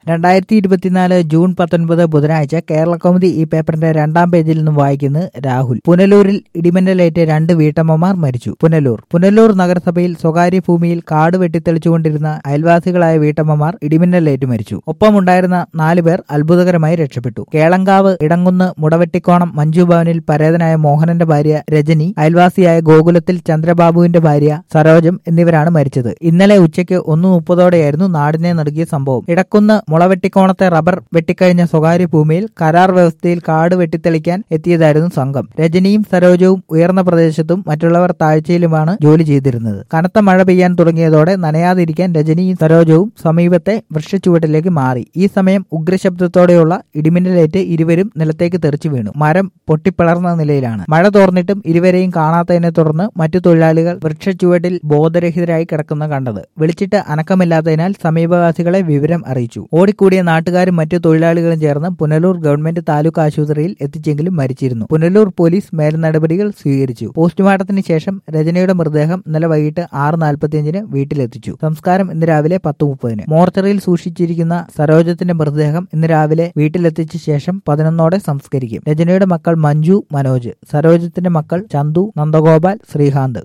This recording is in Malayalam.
രണ്ടായിരത്തി ഇരുപത്തിനാല് ജൂൺ പത്തൊൻപത് ബുധനാഴ്ച കേരള കൗമുദി ഈ പേപ്പറിന്റെ രണ്ടാം പേജിൽ നിന്നും വായിക്കുന്നത് രാഹുൽ പുനലൂരിൽ ഇടിമിന്നലേറ്റ് രണ്ട് വീട്ടമ്മമാർ മരിച്ചു പുനലൂർ പുനലൂർ നഗരസഭയിൽ സ്വകാര്യ ഭൂമിയിൽ കാട് വെട്ടിത്തെളിച്ചുകൊണ്ടിരുന്ന അയൽവാസികളായ വീട്ടമ്മമാർ ഇടിമിന്നലേറ്റ് മരിച്ചു ഒപ്പമുണ്ടായിരുന്ന നാലുപേർ അത്ഭുതകരമായി രക്ഷപ്പെട്ടു കേളങ്കാവ് ഇടങ്കുന്ന് മുടവെട്ടിക്കോണം മഞ്ജു ഭവനിൽ പരേതനായ മോഹനന്റെ ഭാര്യ രജനി അയൽവാസിയായ ഗോകുലത്തിൽ ചന്ദ്രബാബുവിന്റെ ഭാര്യ സരോജം എന്നിവരാണ് മരിച്ചത് ഇന്നലെ ഉച്ചയ്ക്ക് ഒന്ന് മുപ്പതോടെയായിരുന്നു നാടിനെ നടുക്കിയ സംഭവം ഇടക്കുന്ന് മുളവെട്ടിക്കോണത്തെ റബ്ബർ വെട്ടിക്കഴിഞ്ഞ സ്വകാര്യ ഭൂമിയിൽ കരാർ വ്യവസ്ഥയിൽ കാട് വെട്ടിത്തെളിക്കാൻ എത്തിയതായിരുന്നു സംഘം രജനിയും സരോജവും ഉയർന്ന പ്രദേശത്തും മറ്റുള്ളവർ താഴ്ചയിലുമാണ് ജോലി ചെയ്തിരുന്നത് കനത്ത മഴ പെയ്യാൻ തുടങ്ങിയതോടെ നനയാതിരിക്കാൻ രജനിയും സരോജവും സമീപത്തെ വൃക്ഷച്ചുവട്ടിലേക്ക് മാറി ഈ സമയം ഉഗ്രശബ്ദത്തോടെയുള്ള ഇടിമിന്നലേറ്റ് ഇരുവരും നിലത്തേക്ക് തെറിച്ചു വീണു മരം പൊട്ടിപ്പിളർന്ന നിലയിലാണ് മഴ തോർന്നിട്ടും ഇരുവരെയും കാണാത്തതിനെ തുടർന്ന് മറ്റു തൊഴിലാളികൾ വൃക്ഷച്ചുവട്ടിൽ ബോധരഹിതരായി കിടക്കുന്ന കണ്ടത് വിളിച്ചിട്ട് അനക്കമില്ലാത്തതിനാൽ സമീപവാസികളെ വിവരം അറിയിച്ചു ഓടിക്കൂടിയ നാട്ടുകാരും മറ്റു തൊഴിലാളികളും ചേർന്ന് പുനലൂർ ഗവൺമെന്റ് താലൂക്ക് ആശുപത്രിയിൽ എത്തിച്ചെങ്കിലും മരിച്ചിരുന്നു പുനലൂർ പോലീസ് മേൽനടപടികൾ സ്വീകരിച്ചു പോസ്റ്റ്മോർട്ടത്തിന് ശേഷം രചനയുടെ മൃതദേഹം ഇന്നലെ വൈകിട്ട് ആറ് നാൽപ്പത്തിയഞ്ചിന് വീട്ടിലെത്തിച്ചു സംസ്കാരം ഇന്ന് രാവിലെ പത്ത് മുപ്പതിന് മോർച്ചറിയിൽ സൂക്ഷിച്ചിരിക്കുന്ന സരോജത്തിന്റെ മൃതദേഹം ഇന്ന് രാവിലെ വീട്ടിലെത്തിച്ച ശേഷം പതിനൊന്നോടെ സംസ്കരിക്കും രചനയുടെ മക്കൾ മഞ്ജു മനോജ് സരോജത്തിന്റെ മക്കൾ ചന്തു നന്ദഗോപാൽ ശ്രീകാന്ത്